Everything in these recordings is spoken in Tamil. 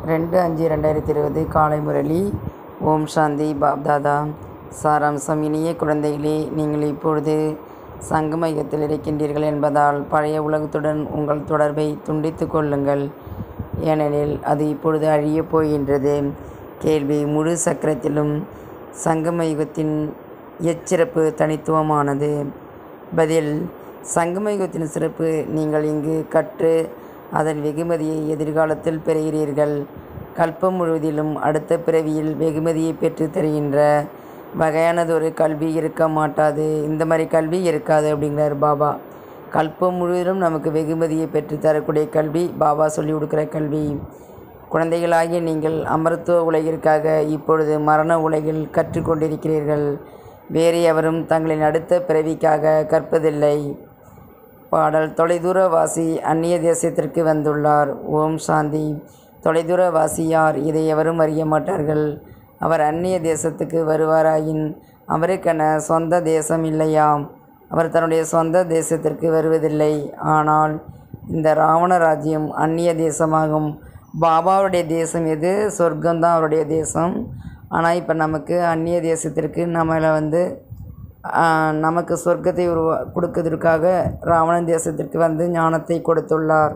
ரெண்டு அஞ்சு ரெண்டாயிரத்தி இருபது காலை முரளி ஓம் சாந்தி பாப்தாதா சாராம்சம் இனிய குழந்தைகளே நீங்கள் இப்பொழுது சங்கம யுகத்தில் இருக்கின்றீர்கள் என்பதால் பழைய உலகத்துடன் உங்கள் தொடர்பை துண்டித்து கொள்ளுங்கள் ஏனெனில் அது இப்பொழுது அழியப் போகின்றது கேள்வி முழு சக்கரத்திலும் சங்கம யுகத்தின் எச்சிறப்பு தனித்துவமானது பதில் சங்கம யுகத்தின் சிறப்பு நீங்கள் இங்கு கற்று அதன் வெகுமதியை எதிர்காலத்தில் பெறுகிறீர்கள் கல்பம் முழுவதிலும் அடுத்த பிறவியில் வெகுமதியை பெற்று தருகின்ற வகையானதொரு கல்வி இருக்க மாட்டாது இந்த மாதிரி கல்வி இருக்காது அப்படிங்கிறார் பாபா கல்பம் முழுவதிலும் நமக்கு வெகுமதியை பெற்று தரக்கூடிய கல்வி பாபா சொல்லி கொடுக்குற கல்வி குழந்தைகளாகிய நீங்கள் அமரத்துவ உலகிற்காக இப்பொழுது மரண உலகில் கற்றுக்கொண்டிருக்கிறீர்கள் வேறு எவரும் தங்களின் அடுத்த பிறவிக்காக கற்பதில்லை பாடல் தொலைதூர வாசி அந்நிய தேசத்திற்கு வந்துள்ளார் ஓம் சாந்தி தொலைதூர வாசி யார் இதை எவரும் அறிய மாட்டார்கள் அவர் அந்நிய தேசத்துக்கு வருவாராயின் அவருக்கென சொந்த தேசம் இல்லையாம் அவர் தன்னுடைய சொந்த தேசத்திற்கு வருவதில்லை ஆனால் இந்த ராவண ராஜ்யம் அந்நிய தேசமாகும் பாபாவுடைய தேசம் எது சொர்க்கம்தான் அவருடைய தேசம் ஆனால் இப்போ நமக்கு அந்நிய தேசத்திற்கு நம்மளை வந்து நமக்கு சொர்க்கத்தை உருவா கொடுக்கறதற்காக ராவணன் தேசத்திற்கு வந்து ஞானத்தை கொடுத்துள்ளார்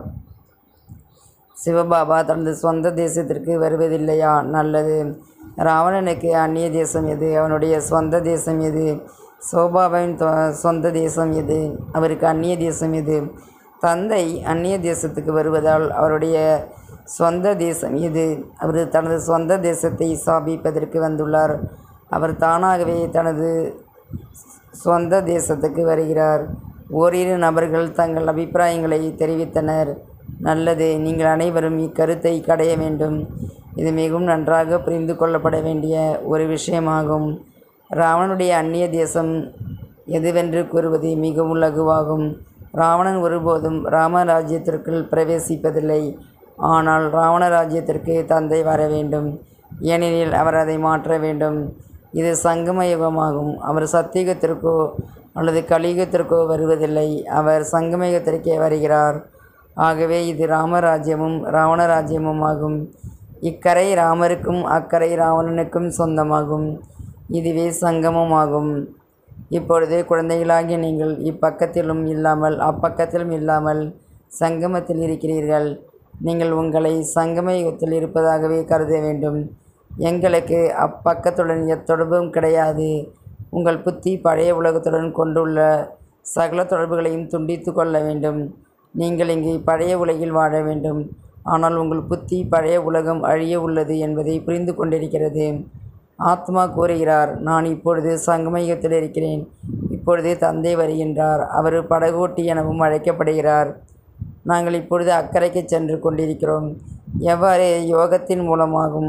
சிவபாபா தனது சொந்த தேசத்திற்கு வருவதில்லையா நல்லது ராவணனுக்கு அந்நிய தேசம் எது அவனுடைய சொந்த தேசம் எது சோபாபாவின் சொந்த தேசம் எது அவருக்கு அந்நிய தேசம் எது தந்தை அந்நிய தேசத்துக்கு வருவதால் அவருடைய சொந்த தேசம் இது அவர் தனது சொந்த தேசத்தை ஸ்தாபிப்பதற்கு வந்துள்ளார் அவர் தானாகவே தனது சொந்த தேசத்துக்கு வருகிறார் ஓரிரு நபர்கள் தங்கள் அபிப்பிராயங்களை தெரிவித்தனர் நல்லது நீங்கள் அனைவரும் இக்கருத்தை கடைய வேண்டும் இது மிகவும் நன்றாக புரிந்து கொள்ளப்பட வேண்டிய ஒரு விஷயமாகும் ராவணனுடைய அந்நிய தேசம் எதுவென்று கூறுவது மிகவும் லகுவாகும் ராவணன் ஒருபோதும் ராமராஜ்யத்திற்குள் பிரவேசிப்பதில்லை ஆனால் ராவண ராஜ்யத்திற்கு தந்தை வர வேண்டும் ஏனெனில் அவர் அதை மாற்ற வேண்டும் இது சங்கம யுகமாகும் அவர் சத்தியுகத்திற்கோ அல்லது கலியுகத்திற்கோ வருவதில்லை அவர் சங்கமயுகத்திற்கே வருகிறார் ஆகவே இது ராமராஜ்யமும் ராவணராஜ்யமும் ஆகும் இக்கரை ராமருக்கும் அக்கரை ராவணனுக்கும் சொந்தமாகும் இதுவே சங்கமமாகும் இப்பொழுது குழந்தைகளாகிய நீங்கள் இப்பக்கத்திலும் இல்லாமல் அப்பக்கத்திலும் இல்லாமல் சங்கமத்தில் இருக்கிறீர்கள் நீங்கள் உங்களை சங்கம யுகத்தில் இருப்பதாகவே கருத வேண்டும் எங்களுக்கு அப்பக்கத்துடன் எத்தொடர்பும் கிடையாது உங்கள் புத்தி பழைய உலகத்துடன் கொண்டுள்ள சகல தொடர்புகளையும் துண்டித்து கொள்ள வேண்டும் நீங்கள் இங்கு பழைய உலகில் வாழ வேண்டும் ஆனால் உங்கள் புத்தி பழைய உலகம் அழிய உள்ளது என்பதை புரிந்து கொண்டிருக்கிறது ஆத்மா கூறுகிறார் நான் இப்பொழுது சங்கமயத்தில் இருக்கிறேன் இப்பொழுது தந்தை வருகின்றார் அவர் படகோட்டி எனவும் அழைக்கப்படுகிறார் நாங்கள் இப்பொழுது அக்கறைக்கு சென்று கொண்டிருக்கிறோம் எவ்வாறு யோகத்தின் மூலமாகும்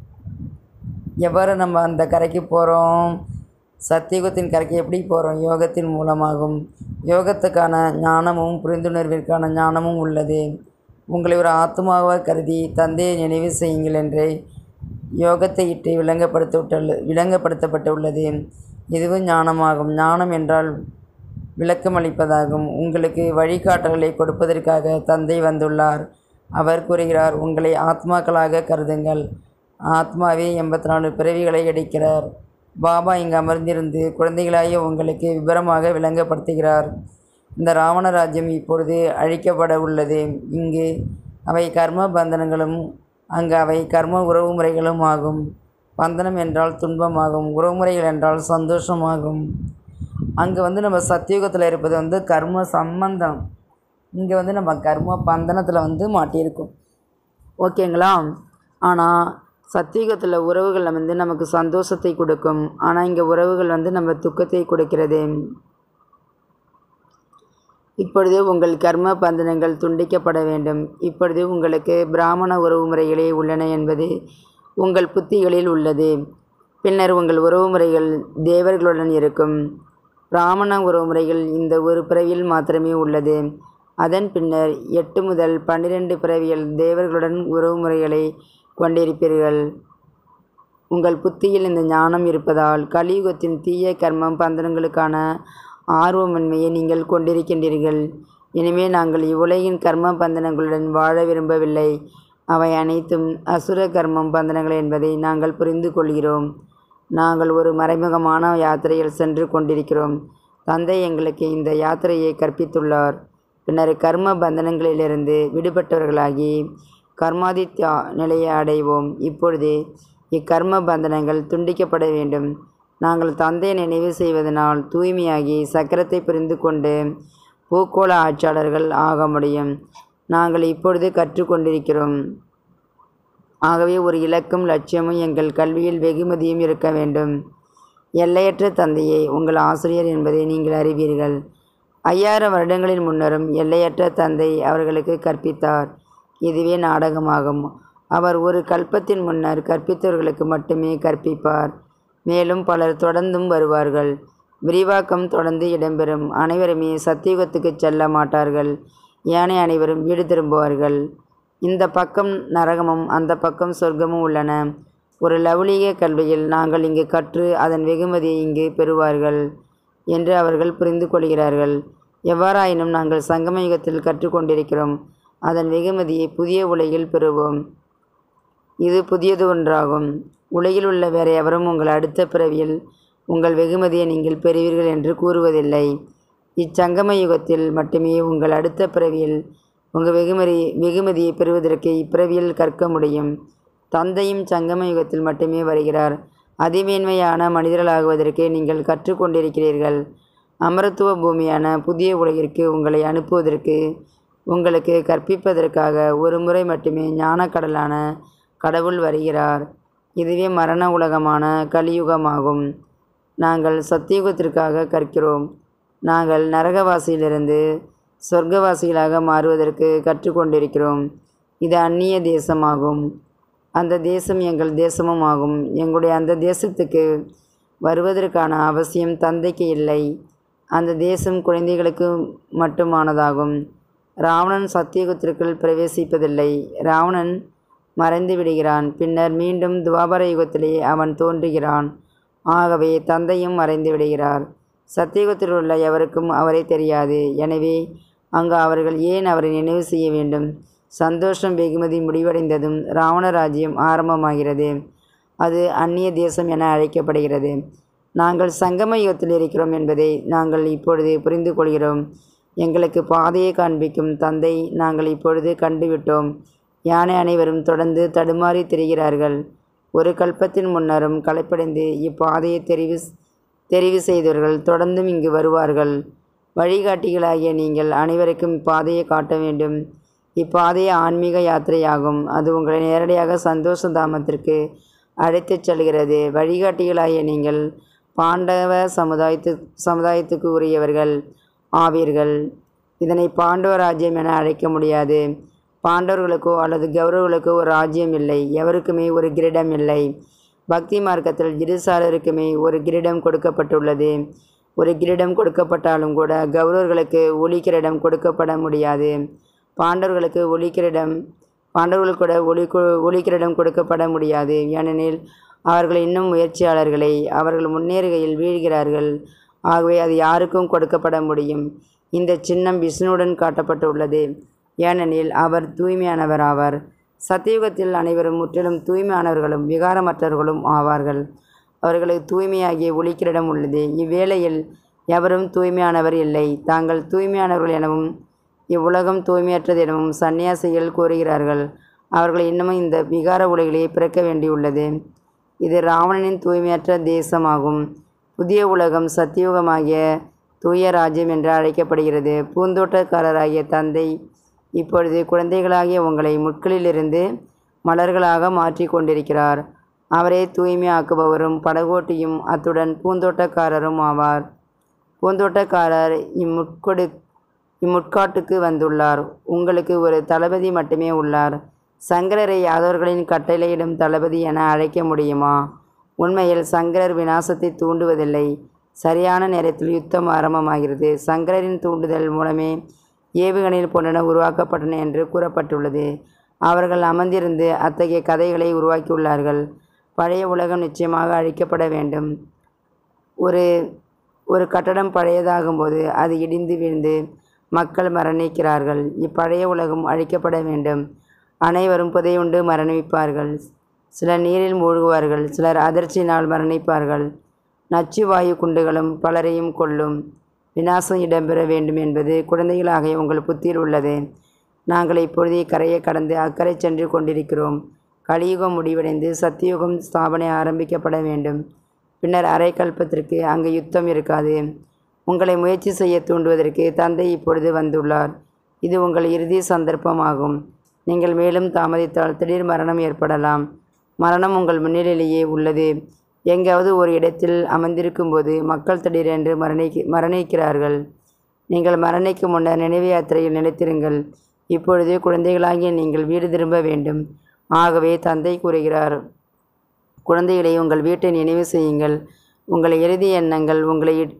எவ்வாறு நம்ம அந்த கரைக்கு போகிறோம் சத்தியுகத்தின் கரைக்கு எப்படி போகிறோம் யோகத்தின் மூலமாகும் யோகத்துக்கான ஞானமும் புரிந்துணர்விற்கான ஞானமும் உள்ளது உங்களை ஒரு ஆத்மாவாக கருதி தந்தையை நினைவு செய்யுங்கள் என்று யோகத்தை இட்டு விளங்கப்படுத்த விளங்கப்படுத்தப்பட்டுள்ளது இதுவும் ஞானமாகும் ஞானம் என்றால் விளக்கமளிப்பதாகும் உங்களுக்கு வழிகாட்டல்களை கொடுப்பதற்காக தந்தை வந்துள்ளார் அவர் கூறுகிறார் உங்களை ஆத்மாக்களாக கருதுங்கள் ஆத்மாவே எண்பத்தி நாலு பிறவிகளை எடுக்கிறார் பாபா இங்கு அமர்ந்திருந்து குழந்தைகளாகிய உங்களுக்கு விபரமாக விளங்கப்படுத்துகிறார் இந்த ராவண ராஜ்யம் இப்பொழுது அழிக்கப்பட உள்ளது இங்கு அவை கர்ம பந்தனங்களும் அங்கு அவை கர்ம உறவு முறைகளும் ஆகும் பந்தனம் என்றால் துன்பமாகும் உறவுமுறைகள் என்றால் சந்தோஷமாகும் அங்கே வந்து நம்ம சத்தியுகத்தில் இருப்பது வந்து கர்ம சம்பந்தம் இங்கே வந்து நம்ம கர்ம பந்தனத்தில் வந்து மாட்டியிருக்கோம் ஓகேங்களா ஆனால் சத்தியுகத்தில் உறவுகள் வந்து நமக்கு சந்தோஷத்தை கொடுக்கும் ஆனால் இங்கே உறவுகள் வந்து நம்ம துக்கத்தை கொடுக்கிறது இப்பொழுது உங்கள் கர்ம பந்தனங்கள் துண்டிக்கப்பட வேண்டும் இப்பொழுது உங்களுக்கு பிராமண உறவு முறைகளே உள்ளன என்பது உங்கள் புத்திகளில் உள்ளது பின்னர் உங்கள் உறவு முறைகள் தேவர்களுடன் இருக்கும் பிராமண உறவு முறைகள் இந்த ஒரு பிறவியில் மாத்திரமே உள்ளது அதன் பின்னர் எட்டு முதல் பன்னிரெண்டு பிறவிகள் தேவர்களுடன் உறவு முறைகளை கொண்டிருப்பீர்கள் உங்கள் புத்தியில் இந்த ஞானம் இருப்பதால் கலியுகத்தின் தீய கர்மம் பந்தனங்களுக்கான ஆர்வமின்மையை நீங்கள் கொண்டிருக்கின்றீர்கள் எனவே நாங்கள் இவ்வுலகின் கர்ம பந்தனங்களுடன் வாழ விரும்பவில்லை அவை அனைத்தும் அசுர கர்மம் பந்தனங்கள் என்பதை நாங்கள் புரிந்து கொள்கிறோம் நாங்கள் ஒரு மறைமுகமான யாத்திரையில் சென்று கொண்டிருக்கிறோம் தந்தை எங்களுக்கு இந்த யாத்திரையை கற்பித்துள்ளார் பின்னர் கர்ம பந்தனங்களிலிருந்து விடுபட்டவர்களாகி கர்மாதித்யா நிலையை அடைவோம் இப்பொழுது இக்கர்ம பந்தனங்கள் துண்டிக்கப்பட வேண்டும் நாங்கள் தந்தையை நினைவு செய்வதனால் தூய்மையாகி சக்கரத்தை புரிந்து கொண்டு பூக்கோள ஆட்சியாளர்கள் ஆக முடியும் நாங்கள் இப்பொழுது கற்றுக்கொண்டிருக்கிறோம் ஆகவே ஒரு இலக்கும் லட்சியமும் எங்கள் கல்வியில் வெகுமதியும் இருக்க வேண்டும் எல்லையற்ற தந்தையை உங்கள் ஆசிரியர் என்பதை நீங்கள் அறிவீர்கள் ஐயாயிரம் வருடங்களின் முன்னரும் எல்லையற்ற தந்தை அவர்களுக்கு கற்பித்தார் இதுவே நாடகமாகும் அவர் ஒரு கல்பத்தின் முன்னர் கற்பித்தவர்களுக்கு மட்டுமே கற்பிப்பார் மேலும் பலர் தொடர்ந்தும் வருவார்கள் விரிவாக்கம் தொடர்ந்து இடம்பெறும் அனைவருமே சத்தியுகத்துக்கு செல்ல மாட்டார்கள் ஏனைய அனைவரும் வீடு திரும்புவார்கள் இந்த பக்கம் நரகமும் அந்த பக்கம் சொர்க்கமும் உள்ளன ஒரு லவுலீக கல்வியில் நாங்கள் இங்கு கற்று அதன் வெகுமதியை இங்கு பெறுவார்கள் என்று அவர்கள் புரிந்து கொள்கிறார்கள் எவ்வாறாயினும் நாங்கள் சங்கம யுகத்தில் கற்றுக்கொண்டிருக்கிறோம் அதன் வெகுமதியை புதிய உலகில் பெறுவோம் இது புதியது ஒன்றாகும் உலகில் உள்ள வேறு எவரும் உங்கள் அடுத்த பிறவியில் உங்கள் வெகுமதியை நீங்கள் பெறுவீர்கள் என்று கூறுவதில்லை இச்சங்கம யுகத்தில் மட்டுமே உங்கள் அடுத்த பிறவியில் உங்கள் வெகுமதி வெகுமதியை பெறுவதற்கு இப்பிறவியில் கற்க முடியும் தந்தையும் சங்கம யுகத்தில் மட்டுமே வருகிறார் அதிமேன்மையான மனிதர்களாகுவதற்கு நீங்கள் கற்றுக்கொண்டிருக்கிறீர்கள் அமரத்துவ பூமியான புதிய உலகிற்கு உங்களை அனுப்புவதற்கு உங்களுக்கு கற்பிப்பதற்காக ஒரு முறை மட்டுமே ஞானக்கடலான கடவுள் வருகிறார் இதுவே மரண உலகமான கலியுகமாகும் நாங்கள் சத்தியுகத்திற்காக கற்கிறோம் நாங்கள் நரகவாசியிலிருந்து சொர்க்கவாசிகளாக மாறுவதற்கு கற்றுக்கொண்டிருக்கிறோம் இது அந்நிய தேசமாகும் அந்த தேசம் எங்கள் தேசமும் ஆகும் எங்களுடைய அந்த தேசத்துக்கு வருவதற்கான அவசியம் தந்தைக்கு இல்லை அந்த தேசம் குழந்தைகளுக்கு மட்டுமானதாகும் ராவணன் சத்தியுகத்திற்குள் பிரவேசிப்பதில்லை ராவணன் மறைந்து விடுகிறான் பின்னர் மீண்டும் துவாபர யுகத்திலே அவன் தோன்றுகிறான் ஆகவே தந்தையும் மறைந்து விடுகிறார் சத்தியுகத்தில் உள்ள எவருக்கும் அவரை தெரியாது எனவே அங்கு அவர்கள் ஏன் அவரை நினைவு செய்ய வேண்டும் சந்தோஷம் வெகுமதி முடிவடைந்ததும் ராவண ராஜ்யம் ஆரம்பமாகிறது அது அந்நிய தேசம் என அழைக்கப்படுகிறது நாங்கள் சங்கம யுகத்தில் இருக்கிறோம் என்பதை நாங்கள் இப்பொழுது புரிந்து கொள்கிறோம் எங்களுக்கு பாதையை காண்பிக்கும் தந்தை நாங்கள் இப்பொழுது கண்டுவிட்டோம் யானை அனைவரும் தொடர்ந்து தடுமாறி திரிகிறார்கள் ஒரு கல்பத்தின் முன்னரும் களைப்படைந்து இப்பாதையை தெரிவு தெரிவு செய்தவர்கள் தொடர்ந்தும் இங்கு வருவார்கள் வழிகாட்டிகளாகிய நீங்கள் அனைவருக்கும் இப்பாதையை காட்ட வேண்டும் இப்பாதையை ஆன்மீக யாத்திரையாகும் அது உங்களை நேரடியாக சந்தோஷ தாமத்திற்கு அழைத்துச் செல்கிறது வழிகாட்டிகளாகிய நீங்கள் பாண்டவ சமுதாயத்து சமுதாயத்துக்கு உரியவர்கள் ஆவீர்கள் இதனை பாண்டவ ராஜ்யம் என அழைக்க முடியாது பாண்டவர்களுக்கோ அல்லது கௌரவர்களுக்கோ ஒரு ராஜ்யம் இல்லை எவருக்குமே ஒரு கிரீடம் இல்லை பக்தி மார்க்கத்தில் இருசாரருக்குமே ஒரு கிரீடம் கொடுக்கப்பட்டுள்ளது ஒரு கிரீடம் கொடுக்கப்பட்டாலும் கூட கௌரவர்களுக்கு ஒளி கிரீடம் கொடுக்கப்பட முடியாது பாண்டவர்களுக்கு ஒளி கிரீடம் பாண்டவர்களுக்கு கூட ஒளி கு- ஒளி கிரீடம் கொடுக்கப்பட முடியாது ஏனெனில் அவர்கள் இன்னும் முயற்சியாளர்களை அவர்கள் முன்னேறுகையில் வீழ்கிறார்கள் ஆகவே அது யாருக்கும் கொடுக்கப்பட முடியும் இந்த சின்னம் விஷ்ணுவுடன் காட்டப்பட்டுள்ளது ஏனெனில் அவர் தூய்மையானவர் ஆவார் சத்தியுகத்தில் அனைவரும் முற்றிலும் தூய்மையானவர்களும் விகாரமற்றவர்களும் ஆவார்கள் அவர்களுக்கு தூய்மையாகிய ஒளிக்கிரிடம் உள்ளது இவ்வேளையில் எவரும் தூய்மையானவர் இல்லை தாங்கள் தூய்மையானவர்கள் எனவும் இவ்வுலகம் தூய்மையற்றது எனவும் சந்நியாசிகள் கூறுகிறார்கள் அவர்கள் இன்னமும் இந்த விகார உலகிலே பிறக்க வேண்டியுள்ளது இது ராவணனின் தூய்மையற்ற தேசமாகும் புதிய உலகம் சத்தியுகமாகிய தூய ராஜ்யம் என்று அழைக்கப்படுகிறது பூந்தோட்டக்காரராகிய தந்தை இப்பொழுது குழந்தைகளாகிய உங்களை முட்களிலிருந்து மலர்களாக மாற்றிக் கொண்டிருக்கிறார் அவரே தூய்மையாக்குபவரும் படகோட்டியும் அத்துடன் பூந்தோட்டக்காரரும் ஆவார் பூந்தோட்டக்காரர் இம்முட்கொடு இம்முட்காட்டுக்கு வந்துள்ளார் உங்களுக்கு ஒரு தளபதி மட்டுமே உள்ளார் சங்கரரை யாதவர்களின் கட்டளையிடும் தளபதி என அழைக்க முடியுமா உண்மையில் சங்கரர் விநாசத்தை தூண்டுவதில்லை சரியான நேரத்தில் யுத்தம் ஆரம்பமாகிறது சங்கரரின் தூண்டுதல் மூலமே ஏவுகணைகள் போன்றன உருவாக்கப்பட்டன என்று கூறப்பட்டுள்ளது அவர்கள் அமர்ந்திருந்து அத்தகைய கதைகளை உருவாக்கியுள்ளார்கள் பழைய உலகம் நிச்சயமாக அழிக்கப்பட வேண்டும் ஒரு ஒரு கட்டடம் பழையதாகும்போது அது இடிந்து விழுந்து மக்கள் மரணிக்கிறார்கள் இப்பழைய உலகம் அழிக்கப்பட வேண்டும் அனைவரும் புதையுண்டு மரணிப்பார்கள் சிலர் நீரில் மூழ்குவார்கள் சிலர் அதிர்ச்சியினால் மரணிப்பார்கள் நச்சு வாயு குண்டுகளும் பலரையும் கொல்லும் விநாசம் இடம்பெற வேண்டும் என்பது குழந்தைகளாகிய உங்கள் புத்தியில் உள்ளது நாங்கள் இப்பொழுதே கரையை கடந்து அக்கறை சென்று கொண்டிருக்கிறோம் கலியுகம் முடிவடைந்து சத்தியுகம் ஸ்தாபனை ஆரம்பிக்கப்பட வேண்டும் பின்னர் அரைக்கல்பத்திற்கு அங்கு யுத்தம் இருக்காது உங்களை முயற்சி செய்ய தூண்டுவதற்கு தந்தை இப்பொழுது வந்துள்ளார் இது உங்கள் இறுதி சந்தர்ப்பமாகும் நீங்கள் மேலும் தாமதித்தால் திடீர் மரணம் ஏற்படலாம் மரணம் உங்கள் முன்னிலையிலேயே உள்ளது எங்காவது ஒரு இடத்தில் அமர்ந்திருக்கும்போது மக்கள் திடீரென்று மரணிக்க மரணிக்கிறார்கள் நீங்கள் மரணிக்கு முன்னர் நினைவு யாத்திரையில் நிலைத்திருங்கள் இப்பொழுது குழந்தைகளாகிய நீங்கள் வீடு திரும்ப வேண்டும் ஆகவே தந்தை கூறுகிறார் குழந்தைகளை உங்கள் வீட்டை நினைவு செய்யுங்கள் உங்கள் இறுதி எண்ணங்கள் உங்களை இட்-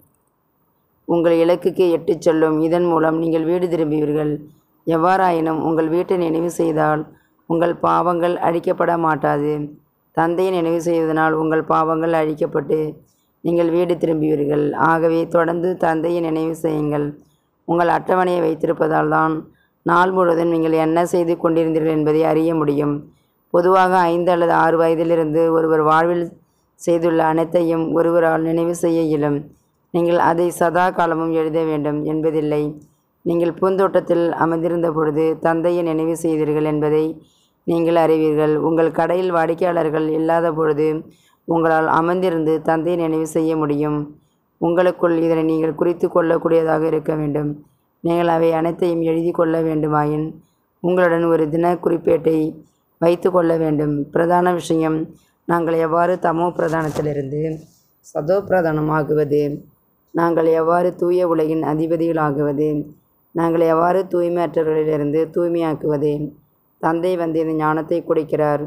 உங்கள் இலக்குக்கு எட்டுச் செல்லும் இதன் மூலம் நீங்கள் வீடு திரும்புவீர்கள் எவ்வாறாயினும் உங்கள் வீட்டை நினைவு செய்தால் உங்கள் பாவங்கள் அழிக்கப்பட மாட்டாது தந்தையை நினைவு செய்வதனால் உங்கள் பாவங்கள் அழிக்கப்பட்டு நீங்கள் வீடு திரும்புவீர்கள் ஆகவே தொடர்ந்து தந்தையை நினைவு செய்யுங்கள் உங்கள் அட்டவணையை வைத்திருப்பதால் தான் நாள் முழுவதும் நீங்கள் என்ன செய்து கொண்டிருந்தீர்கள் என்பதை அறிய முடியும் பொதுவாக ஐந்து அல்லது ஆறு வயதிலிருந்து ஒருவர் வாழ்வில் செய்துள்ள அனைத்தையும் ஒருவரால் நினைவு செய்ய இயலும் நீங்கள் அதை சதா காலமும் எழுத வேண்டும் என்பதில்லை நீங்கள் பூந்தோட்டத்தில் அமர்ந்திருந்த பொழுது தந்தையை நினைவு செய்தீர்கள் என்பதை நீங்கள் அறிவீர்கள் உங்கள் கடையில் வாடிக்கையாளர்கள் இல்லாத பொழுது உங்களால் அமர்ந்திருந்து தந்தையை நினைவு செய்ய முடியும் உங்களுக்குள் இதனை நீங்கள் குறித்து கொள்ளக்கூடியதாக இருக்க வேண்டும் நீங்கள் அவை அனைத்தையும் எழுதி கொள்ள வேண்டுமாயின் உங்களுடன் ஒரு தின குறிப்பேட்டை வைத்து கொள்ள வேண்டும் பிரதான விஷயம் நாங்கள் எவ்வாறு தமோ பிரதானத்திலிருந்து சதோ பிரதானமாகுவது நாங்கள் எவ்வாறு தூய உலகின் அதிபதிகளாகுவது நாங்கள் எவ்வாறு தூய்மையற்றவர்களிலிருந்து தூய்மையாக்குவது தந்தை வந்து இந்த ஞானத்தை கொடுக்கிறார்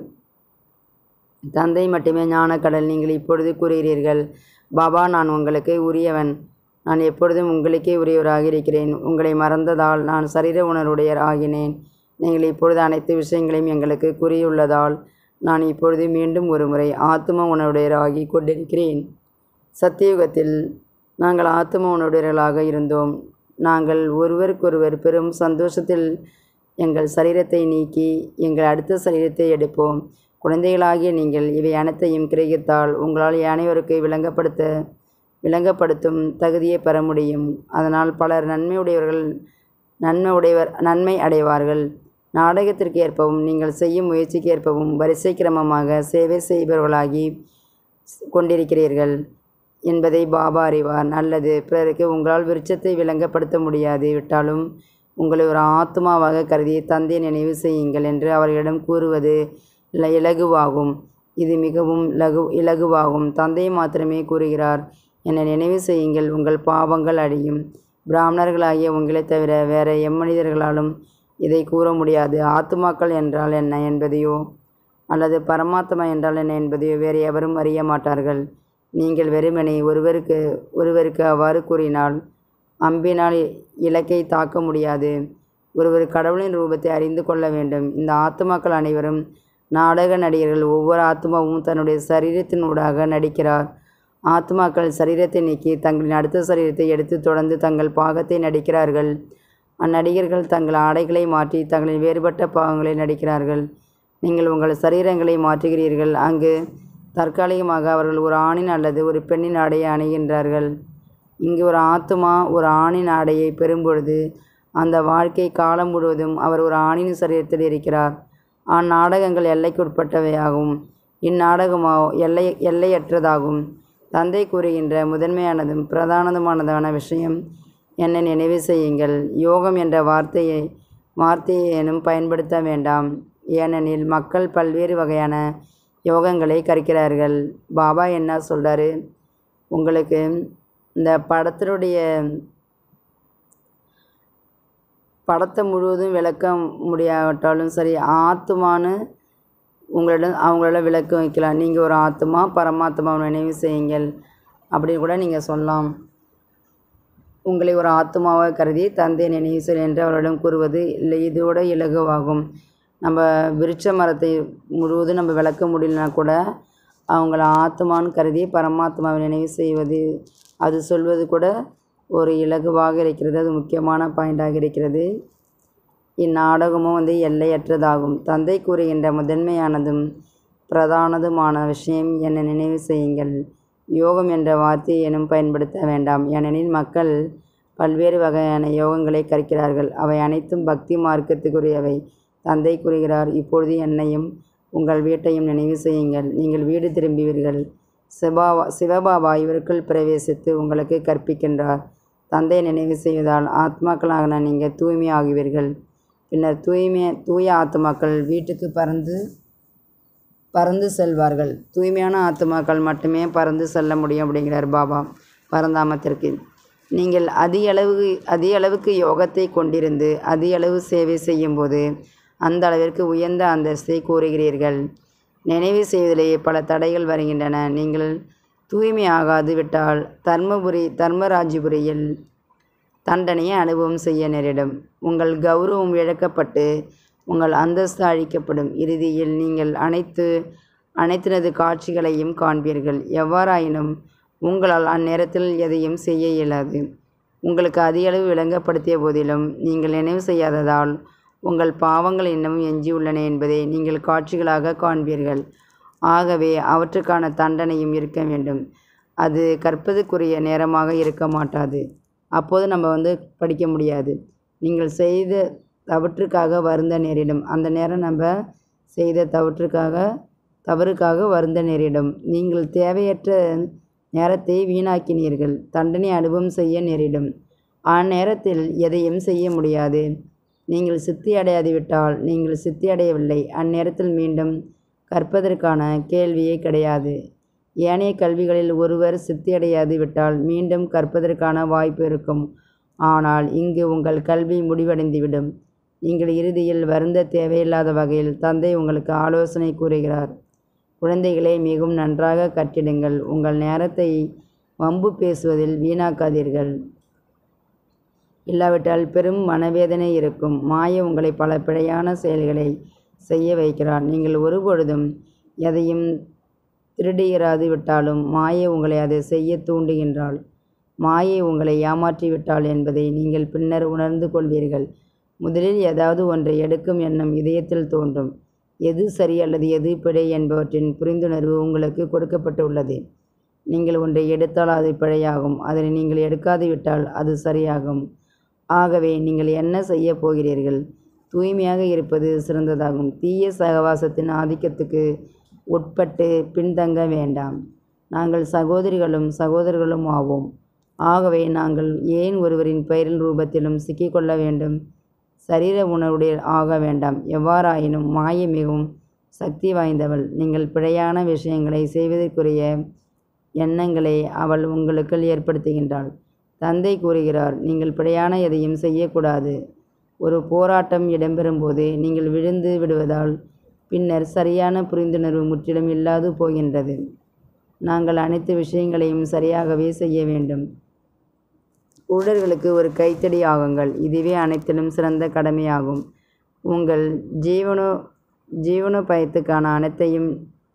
தந்தை மட்டுமே ஞானக்கடல் நீங்கள் இப்பொழுது கூறுகிறீர்கள் பாபா நான் உங்களுக்கு உரியவன் நான் எப்பொழுதும் உங்களுக்கே உரியவராக இருக்கிறேன் உங்களை மறந்ததால் நான் சரீர உணர்வுடையர் ஆகினேன் நீங்கள் இப்பொழுது அனைத்து விஷயங்களையும் எங்களுக்கு கூறியுள்ளதால் நான் இப்பொழுது மீண்டும் ஒரு முறை ஆத்ம உணர்வுடையராகி கொண்டிருக்கிறேன் சத்தியுகத்தில் நாங்கள் ஆத்ம உணர்வுடையர்களாக இருந்தோம் நாங்கள் ஒருவருக்கொருவர் பெரும் சந்தோஷத்தில் எங்கள் சரீரத்தை நீக்கி எங்கள் அடுத்த சரீரத்தை எடுப்போம் குழந்தைகளாகிய நீங்கள் இவை அனைத்தையும் கிரகித்தால் உங்களால் அனைவருக்கு விளங்கப்படுத்த விளங்கப்படுத்தும் தகுதியை பெற முடியும் அதனால் பலர் நன்மையுடையவர்கள் நன்மை உடையவர் நன்மை அடைவார்கள் நாடகத்திற்கு ஏற்பவும் நீங்கள் செய்யும் முயற்சிக்கு ஏற்பவும் வரிசை கிரமமாக சேவை செய்பவர்களாகி கொண்டிருக்கிறீர்கள் என்பதை பாபா அறிவார் நல்லது பிறருக்கு உங்களால் விருட்சத்தை விளங்கப்படுத்த முடியாது விட்டாலும் உங்களை ஒரு ஆத்மாவாக கருதி தந்தையை நினைவு செய்யுங்கள் என்று அவர்களிடம் கூறுவது இல- இலகுவாகும் இது மிகவும் லகு இலகுவாகும் தந்தை மாத்திரமே கூறுகிறார் என்னை நினைவு செய்யுங்கள் உங்கள் பாவங்கள் அழியும் பிராமணர்களாகிய உங்களைத் தவிர வேற எம்மனிதர்களாலும் இதை கூற முடியாது ஆத்துமாக்கள் என்றால் என்ன என்பதையோ அல்லது பரமாத்மா என்றால் என்ன என்பதையோ வேறு எவரும் அறிய மாட்டார்கள் நீங்கள் வெறுமனே ஒருவருக்கு ஒருவருக்கு அவ்வாறு கூறினால் அம்பினால் இ- இலக்கை தாக்க முடியாது ஒருவர் கடவுளின் ரூபத்தை அறிந்து கொள்ள வேண்டும் இந்த ஆத்துமாக்கள் அனைவரும் நாடக நடிகர்கள் ஒவ்வொரு ஆத்மாவும் தன்னுடைய சரீரத்தினூடாக நடிக்கிறார் ஆத்மாக்கள் சரீரத்தை நீக்கி தங்களின் அடுத்த சரீரத்தை எடுத்து தொடர்ந்து தங்கள் பாகத்தை நடிக்கிறார்கள் அந்நடிகர்கள் தங்கள் ஆடைகளை மாற்றி தங்களின் வேறுபட்ட பாகங்களை நடிக்கிறார்கள் நீங்கள் உங்கள் சரீரங்களை மாற்றுகிறீர்கள் அங்கு தற்காலிகமாக அவர்கள் ஒரு ஆணின் அல்லது ஒரு பெண்ணின் ஆடையை அணிகின்றார்கள் இங்கு ஒரு ஆத்துமா ஒரு ஆணின் ஆடையை பெறும்பொழுது அந்த வாழ்க்கை காலம் முழுவதும் அவர் ஒரு ஆணின் சரீரத்தில் இருக்கிறார் அந்நாடகங்கள் எல்லைக்குட்பட்டவையாகும் இந்நாடகமோ எல்லை எல்லையற்றதாகும் தந்தை கூறுகின்ற முதன்மையானதும் பிரதானதுமானதான விஷயம் என்னை நினைவு செய்யுங்கள் யோகம் என்ற வார்த்தையை வார்த்தையை எனும் பயன்படுத்த வேண்டாம் ஏனெனில் மக்கள் பல்வேறு வகையான யோகங்களை கற்கிறார்கள் பாபா என்ன சொல்றாரு உங்களுக்கு இந்த படத்தினுடைய படத்தை முழுவதும் விளக்க முடியாவிட்டாலும் சரி ஆத்துமான்னு உங்களிடம் அவங்களால விளக்க வைக்கலாம் நீங்கள் ஒரு ஆத்மா பரமாத்மாவை நினைவு செய்யுங்கள் அப்படின்னு கூட நீங்கள் சொல்லலாம் உங்களை ஒரு ஆத்மாவாக கருதி தந்தை நினைவு செய் என்று அவர்களிடம் கூறுவது இல்லை இதோட இலகுவாகும் நம்ம விருட்ச மரத்தை முழுவதும் நம்ம விளக்க முடியலனா கூட அவங்கள ஆத்மான்னு கருதி பரமாத்மாவை நினைவு செய்வது அது சொல்வது கூட ஒரு இலகுவாக இருக்கிறது அது முக்கியமான பாயிண்டாக இருக்கிறது இந்நாடகமும் வந்து எல்லையற்றதாகும் தந்தை கூறுகின்ற முதன்மையானதும் பிரதானதுமான விஷயம் என்னை நினைவு செய்யுங்கள் யோகம் என்ற வார்த்தையை எனும் பயன்படுத்த வேண்டாம் ஏனெனில் மக்கள் பல்வேறு வகையான யோகங்களை கற்கிறார்கள் அவை அனைத்தும் பக்தி மார்க்கத்துக்குரியவை தந்தை கூறுகிறார் இப்பொழுது என்னையும் உங்கள் வீட்டையும் நினைவு செய்யுங்கள் நீங்கள் வீடு திரும்புவீர்கள் சிவாபா சிவபாபா இவருக்குள் பிரவேசித்து உங்களுக்கு கற்பிக்கின்றார் தந்தை நினைவு செய்வதால் ஆத்மாக்களாக நீங்கள் தூய்மையாகுவீர்கள் பின்னர் தூய்மை தூய ஆத்மாக்கள் வீட்டுக்கு பறந்து பறந்து செல்வார்கள் தூய்மையான ஆத்மாக்கள் மட்டுமே பறந்து செல்ல முடியும் அப்படிங்கிறார் பாபா பரந்தாமத்திற்கு நீங்கள் அதிக அளவு அதிக அளவுக்கு யோகத்தை கொண்டிருந்து அதிக அளவு சேவை செய்யும்போது அந்த அளவிற்கு உயர்ந்த அந்தஸ்தை கூறுகிறீர்கள் நினைவு செய்வதிலேயே பல தடைகள் வருகின்றன நீங்கள் தூய்மையாகாது விட்டால் தர்மபுரி தர்மராஜபுரியில் தண்டனையை அனுபவம் செய்ய நேரிடும் உங்கள் கௌரவம் இழக்கப்பட்டு உங்கள் அந்தஸ்து அழிக்கப்படும் இறுதியில் நீங்கள் அனைத்து அனைத்தினது காட்சிகளையும் காண்பீர்கள் எவ்வாறாயினும் உங்களால் அந்நேரத்தில் எதையும் செய்ய இயலாது உங்களுக்கு அதிக அளவு விளங்கப்படுத்திய போதிலும் நீங்கள் நினைவு செய்யாததால் உங்கள் பாவங்கள் இன்னமும் எஞ்சியுள்ளன என்பதை நீங்கள் காட்சிகளாக காண்பீர்கள் ஆகவே அவற்றுக்கான தண்டனையும் இருக்க வேண்டும் அது கற்பதுக்குரிய நேரமாக இருக்க மாட்டாது அப்போது நம்ம வந்து படிக்க முடியாது நீங்கள் செய்த தவற்றுக்காக வருந்த நேரிடும் அந்த நேரம் நம்ம செய்த தவற்றுக்காக தவறுக்காக வருந்த நேரிடும் நீங்கள் தேவையற்ற நேரத்தை வீணாக்கினீர்கள் தண்டனை அனுபவம் செய்ய நேரிடும் அந்நேரத்தில் எதையும் செய்ய முடியாது நீங்கள் சித்தி அடையாது விட்டால் நீங்கள் சித்தி அடையவில்லை அந்நேரத்தில் மீண்டும் கற்பதற்கான கேள்வியே கிடையாது ஏனைய கல்விகளில் ஒருவர் சித்தி அடையாது விட்டால் மீண்டும் கற்பதற்கான வாய்ப்பு இருக்கும் ஆனால் இங்கு உங்கள் கல்வி முடிவடைந்துவிடும் நீங்கள் இறுதியில் வருந்த தேவையில்லாத வகையில் தந்தை உங்களுக்கு ஆலோசனை கூறுகிறார் குழந்தைகளை மிகவும் நன்றாக கற்றிடுங்கள் உங்கள் நேரத்தை வம்பு பேசுவதில் வீணாக்காதீர்கள் இல்லாவிட்டால் பெரும் மனவேதனை இருக்கும் மாய உங்களை பல பிழையான செயல்களை செய்ய வைக்கிறார் நீங்கள் ஒருபொழுதும் எதையும் திருடுகிறாது விட்டாலும் மாயை உங்களை அதை செய்ய தூண்டுகின்றாள் மாயை உங்களை ஏமாற்றி விட்டாள் என்பதை நீங்கள் பின்னர் உணர்ந்து கொள்வீர்கள் முதலில் ஏதாவது ஒன்றை எடுக்கும் எண்ணம் இதயத்தில் தோன்றும் எது சரி அல்லது எது பிழை என்பவற்றின் புரிந்துணர்வு உங்களுக்கு கொடுக்கப்பட்டுள்ளது நீங்கள் ஒன்றை எடுத்தால் அது பிழையாகும் அதனை நீங்கள் எடுக்காது விட்டால் அது சரியாகும் ஆகவே நீங்கள் என்ன செய்ய போகிறீர்கள் தூய்மையாக இருப்பது சிறந்ததாகும் தீய சகவாசத்தின் ஆதிக்கத்துக்கு உட்பட்டு பின்தங்க வேண்டாம் நாங்கள் சகோதரிகளும் சகோதரர்களும் ஆவோம் ஆகவே நாங்கள் ஏன் ஒருவரின் பெயரின் ரூபத்திலும் சிக்கிக்கொள்ள வேண்டும் சரீர உணர்வுடைய ஆக வேண்டாம் எவ்வாறாயினும் மாயை மிகவும் சக்தி வாய்ந்தவள் நீங்கள் பிழையான விஷயங்களை செய்வதற்குரிய எண்ணங்களை அவள் உங்களுக்குள் ஏற்படுத்துகின்றாள் தந்தை கூறுகிறார் நீங்கள் பிழையான எதையும் செய்யக்கூடாது ஒரு போராட்டம் இடம்பெறும்போது நீங்கள் விழுந்து விடுவதால் பின்னர் சரியான புரிந்துணர்வு முற்றிலும் இல்லாது போகின்றது நாங்கள் அனைத்து விஷயங்களையும் சரியாகவே செய்ய வேண்டும் ஊழர்களுக்கு ஒரு கைத்தடி ஆகுங்கள் இதுவே அனைத்திலும் சிறந்த கடமையாகும் உங்கள் ஜீவனோ ஜீவனோபயத்துக்கான அனைத்தையும்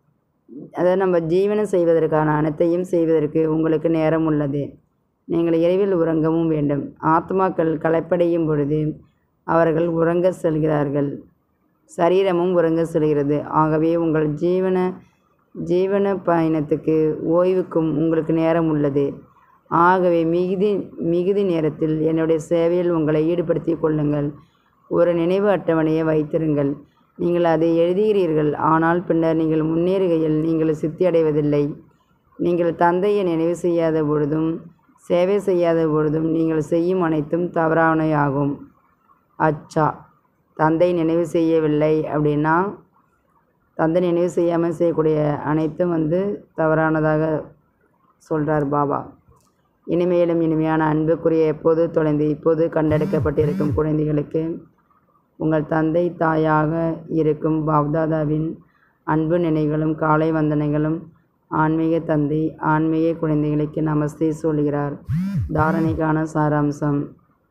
அதாவது நம்ம ஜீவனம் செய்வதற்கான அனைத்தையும் செய்வதற்கு உங்களுக்கு நேரம் உள்ளது நீங்கள் இரவில் உறங்கவும் வேண்டும் ஆத்மாக்கள் களைப்படையும் பொழுது அவர்கள் உறங்க செல்கிறார்கள் சரீரமும் உறங்க செல்கிறது ஆகவே உங்கள் ஜீவன ஜீவன பயணத்துக்கு ஓய்வுக்கும் உங்களுக்கு நேரம் உள்ளது ஆகவே மிகுதி மிகுதி நேரத்தில் என்னுடைய சேவையில் உங்களை ஈடுபடுத்தி கொள்ளுங்கள் ஒரு நினைவு அட்டவணையை வைத்திருங்கள் நீங்கள் அதை எழுதுகிறீர்கள் ஆனால் பின்னர் நீங்கள் முன்னேறுகையில் நீங்கள் சித்தி அடைவதில்லை நீங்கள் தந்தையை நினைவு செய்யாத பொழுதும் சேவை செய்யாத பொழுதும் நீங்கள் செய்யும் அனைத்தும் தவறானவையாகும் அச்சா தந்தை நினைவு செய்யவில்லை அப்படின்னா தந்தை நினைவு செய்யாமல் செய்யக்கூடிய அனைத்தும் வந்து தவறானதாக சொல்கிறார் பாபா இனிமேலும் இனிமையான அன்புக்குரிய எப்போது தொலைந்து இப்போது கண்டெடுக்கப்பட்டிருக்கும் குழந்தைகளுக்கு உங்கள் தந்தை தாயாக இருக்கும் பாப்தாதாவின் அன்பு நினைவுகளும் காலை வந்தனைகளும் ஆன்மீக தந்தை ஆன்மீக குழந்தைகளுக்கு நமஸ்தே சொல்கிறார் தாரணைக்கான சாராம்சம்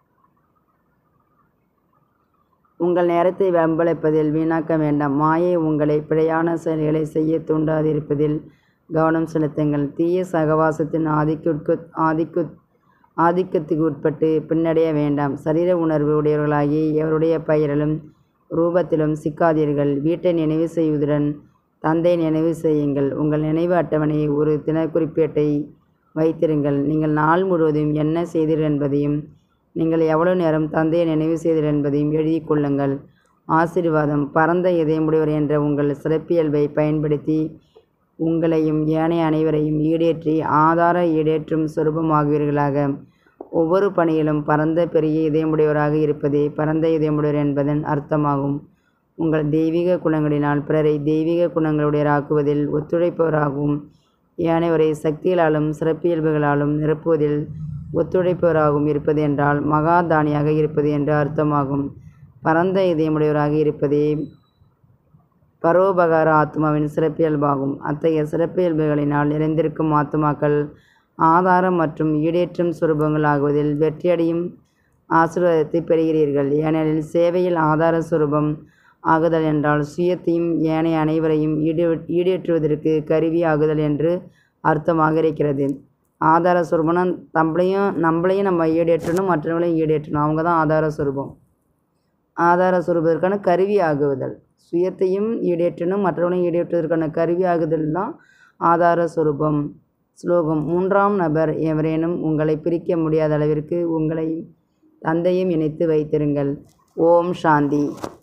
உங்கள் நேரத்தை வெம்பளிப்பதில் வீணாக்க வேண்டாம் மாயை உங்களை பிழையான செயல்களை செய்ய தூண்டாதிருப்பதில் கவனம் செலுத்துங்கள் தீய சகவாசத்தின் ஆதிக்கு ஆதிக்கு ஆதிக்கத்துக்கு உட்பட்டு பின்னடைய வேண்டாம் சரீர உணர்வு உடையவர்களாகி எவருடைய பெயரிலும் ரூபத்திலும் சிக்காதீர்கள் வீட்டை நினைவு செய்வதுடன் தந்தை நினைவு செய்யுங்கள் உங்கள் நினைவு அட்டவணை ஒரு தினக்குறிப்பேட்டை வைத்திருங்கள் நீங்கள் நாள் முழுவதும் என்ன செய்தீர்கள் என்பதையும் நீங்கள் எவ்வளவு நேரம் தந்தையை நினைவு செய்தீர்கள் என்பதையும் எழுதி கொள்ளுங்கள் ஆசீர்வாதம் பரந்த இதயமுடையவர் என்ற உங்கள் சிறப்பியல்பை பயன்படுத்தி உங்களையும் ஏனைய அனைவரையும் ஈடேற்றி ஆதார ஈடேற்றும் சொரூபமாகுவீர்களாக ஒவ்வொரு பணியிலும் பரந்த பெரிய இதயமுடையவராக இருப்பதே பரந்த இதயமுடையவர் என்பதன் அர்த்தமாகும் உங்கள் தெய்வீக குணங்களினால் பிறரை தெய்வீக குணங்களுடையராக்குவதில் ஒத்துழைப்பவராகவும் ஏனையவரை சக்திகளாலும் சிறப்பியல்புகளாலும் நிரப்புவதில் ஒத்துழைப்பவராகவும் இருப்பது என்றால் மகாதானியாக இருப்பது என்று அர்த்தமாகும் பரந்த இதயமுடையவராக இருப்பதே பரோபகார ஆத்மாவின் சிறப்பியல்பாகும் அத்தகைய சிறப்பியல்புகளினால் நிறைந்திருக்கும் ஆத்மாக்கள் ஆதாரம் மற்றும் ஈடேற்றும் சுரூபங்கள் ஆகுவதில் வெற்றியடையும் ஆசீர்வாதத்தை பெறுகிறீர்கள் ஏனெனில் சேவையில் ஆதார சுரூபம் ஆகுதல் என்றால் சுயத்தையும் ஏனைய அனைவரையும் ஈடு ஈடேற்றுவதற்கு கருவி ஆகுதல் என்று அர்த்தமாக இருக்கிறது ஆதார சுரூபம்னா நம்மளையும் நம்மளையும் நம்ம ஈடேற்றணும் மற்றவங்களையும் ஈடேற்றணும் அவங்க தான் ஆதார சுரூபம் ஆதார சுரூபதற்கான கருவி ஆகுதல் சுயத்தையும் ஈடேற்றணும் மற்றவனையும் ஈடேற்றுவதற்கான கருவி ஆகுதல் தான் ஆதார சுரூபம் ஸ்லோகம் மூன்றாம் நபர் எவரேனும் உங்களை பிரிக்க முடியாத அளவிற்கு உங்களையும் தந்தையும் இணைத்து வைத்திருங்கள் ஓம் சாந்தி